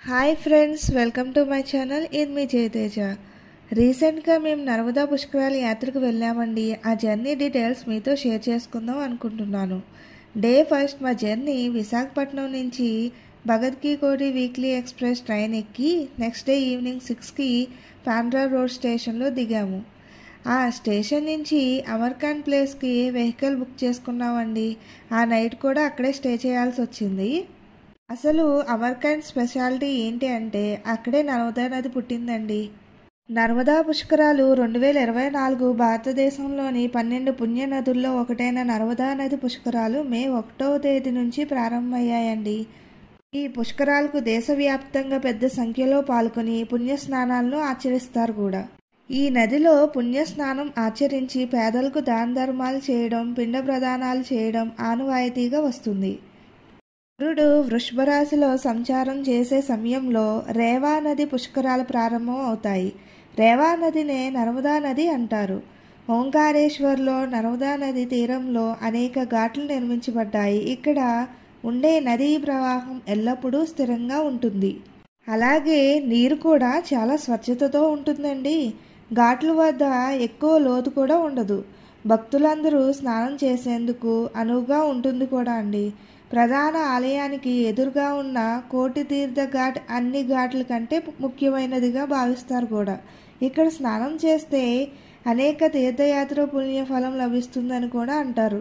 hi friends welcome to my channel ఇది మీ జయతేజ రీసెంట్గా మేము నర్మదా పుష్కరాల యాత్రకు వెళ్ళామండి ఆ జర్నీ డీటెయిల్స్ మీతో షేర్ చేసుకుందాం అనుకుంటున్నాను డే ఫస్ట్ మా జర్నీ విశాఖపట్నం నుంచి Bhagat Ki Kothi weekly express train ఎక్కి నెక్స్ట్ డే ఈవినింగ్ సిక్స్కి పాండ్రా రోడ్ స్టేషన్లో దిగాము ఆ స్టేషన్ నుంచి అమర్కాన్ ప్లేస్కి వెహికల్ బుక్ చేసుకున్నామండి ఆ నైట్ కూడా అక్కడే స్టే చేయాల్సి వచ్చింది అసలు అమర్కాండ్ స్పెషాలిటీ ఏంటి అంటే అక్కడే నర్మదా నది పుట్టిందండి నర్మదా పుష్కరాలు రెండు వేల ఇరవై నాలుగు భారతదేశంలోని పన్నెండు పుణ్య నదుల్లో ఒకటైన నర్మదా నది పుష్కరాలు మే ఒకటవ తేదీ నుంచి ప్రారంభమయ్యాయండి ఈ పుష్కరాలకు దేశవ్యాప్తంగా పెద్ద సంఖ్యలో పాల్గొని పుణ్య స్నానాలను ఆచరిస్తారు కూడా ఈ నదిలో పుణ్య స్నానం ఆచరించి పేదలకు దాన ధర్మాలు చేయడం పిండ ప్రదానాలు చేయడం ఆనవాయితీగా వస్తుంది సూర్యుడు వృషభ రాశిలో సంచారం చేసే సమయంలో రేవా నది పుష్కరాలు ప్రారంభం అవుతాయి రేవా నదినే నర్మదా నది అంటారు ఓంకారేశ్వర్లో నర్మదా నది తీరంలో అనేక ఘాట్లు నిర్మించబడ్డాయి ఇక్కడ ఉండే నదీ ప్రవాహం ఎల్లప్పుడూ స్థిరంగా ఉంటుంది అలాగే నీరు కూడా చాలా స్వచ్ఛతతో ఉంటుందండి ఘాట్ల వద్ద ఎక్కువ లోతు కూడా ఉండదు భక్తులందరూ స్నానం చేసేందుకు అనువుగా ఉంటుంది కూడా అండి ప్రధాన ఆలయానికి ఎదురుగా ఉన్న కోటి తీర్థ ఘాట్ అన్ని ఘాట్ల కంటే ముఖ్యమైనదిగా భావిస్తారు కూడా ఇక్కడ స్నానం చేస్తే అనేక తీర్థయాత్ర పుణ్యఫలం లభిస్తుందని కూడా అంటారు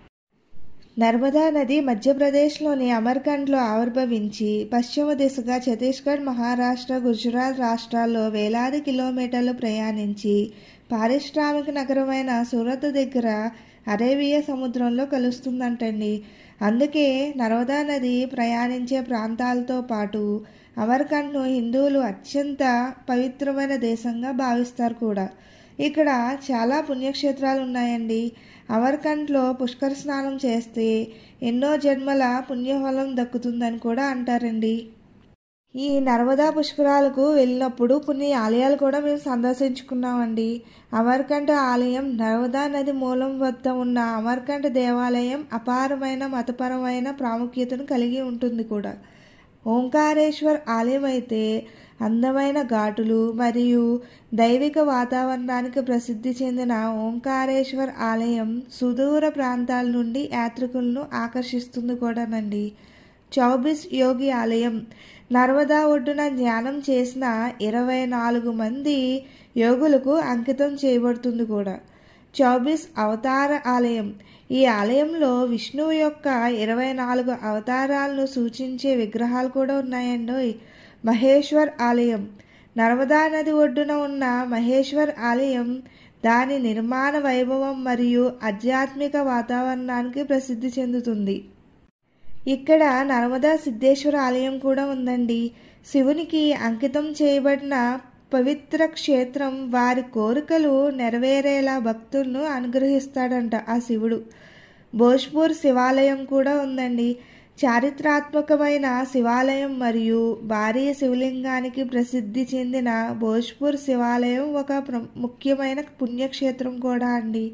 నర్మదా నది మధ్యప్రదేశ్లోని అమర్కండ్లో ఆవిర్భవించి పశ్చిమ దిశగా ఛత్తీస్గఢ్ మహారాష్ట్ర గుజరాత్ రాష్ట్రాల్లో వేలాది కిలోమీటర్లు ప్రయాణించి పారిశ్రామిక నగరమైన సూరత్ దగ్గర అరేబియా సముద్రంలో కలుస్తుందంటండి అందుకే నర్మదా నది ప్రయాణించే ప్రాంతాలతో పాటు అమర్కండ్ను హిందువులు అత్యంత పవిత్రమైన దేశంగా భావిస్తారు కూడా ఇక్కడ చాలా పుణ్యక్షేత్రాలు ఉన్నాయండి అమర్కండ్లో పుష్కర స్నానం చేస్తే ఎన్నో జన్మల పుణ్యఫలం దక్కుతుందని కూడా అంటారండి ఈ నర్మదా పుష్కరాలకు వెళ్ళినప్పుడు కొన్ని ఆలయాలు కూడా మేము సందర్శించుకున్నామండి అమర్కంఠ ఆలయం నర్మదా నది మూలం వద్ద ఉన్న అమర్కంఠ దేవాలయం అపారమైన మతపరమైన ప్రాముఖ్యతను కలిగి ఉంటుంది కూడా ఓంకారేశ్వర్ ఆలయం అయితే అందమైన ఘాటులు మరియు దైవిక వాతావరణానికి ప్రసిద్ధి చెందిన ఓంకారేశ్వర్ ఆలయం సుదూర ప్రాంతాల నుండి యాత్రికులను ఆకర్షిస్తుంది కూడానండి చౌబీస్ యోగి ఆలయం నర్మదా ఒడ్డున ధ్యానం చేసిన ఇరవై నాలుగు మంది యోగులకు అంకితం చేయబడుతుంది కూడా చౌబీస్ అవతార ఆలయం ఈ ఆలయంలో విష్ణువు యొక్క ఇరవై నాలుగు అవతారాలను సూచించే విగ్రహాలు కూడా ఉన్నాయండి మహేశ్వర్ ఆలయం నర్మదా నది ఒడ్డున ఉన్న మహేశ్వర్ ఆలయం దాని నిర్మాణ వైభవం మరియు ఆధ్యాత్మిక వాతావరణానికి ప్రసిద్ధి చెందుతుంది ఇక్కడ నర్మదా సిద్ధేశ్వర ఆలయం కూడా ఉందండి శివునికి అంకితం చేయబడిన పవిత్ర క్షేత్రం వారి కోరికలు నెరవేరేలా భక్తులను అనుగ్రహిస్తాడంట ఆ శివుడు భోజ్పూర్ శివాలయం కూడా ఉందండి చారిత్రాత్మకమైన శివాలయం మరియు భారీ శివలింగానికి ప్రసిద్ధి చెందిన భోజ్పూర్ శివాలయం ఒక ముఖ్యమైన పుణ్యక్షేత్రం కూడా అండి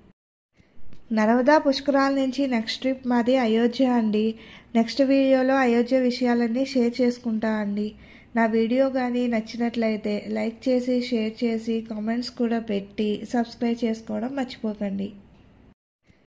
నర్మదా పుష్కరాల నుంచి నెక్స్ట్ ట్రిప్ మాది అయోధ్య అండి నెక్స్ట్ వీడియోలో అయోధ్య విషయాలన్నీ షేర్ చేసుకుంటా అండి నా వీడియో కానీ నచ్చినట్లయితే లైక్ చేసి షేర్ చేసి కామెంట్స్ కూడా పెట్టి సబ్స్క్రైబ్ చేసుకోవడం మర్చిపోకండి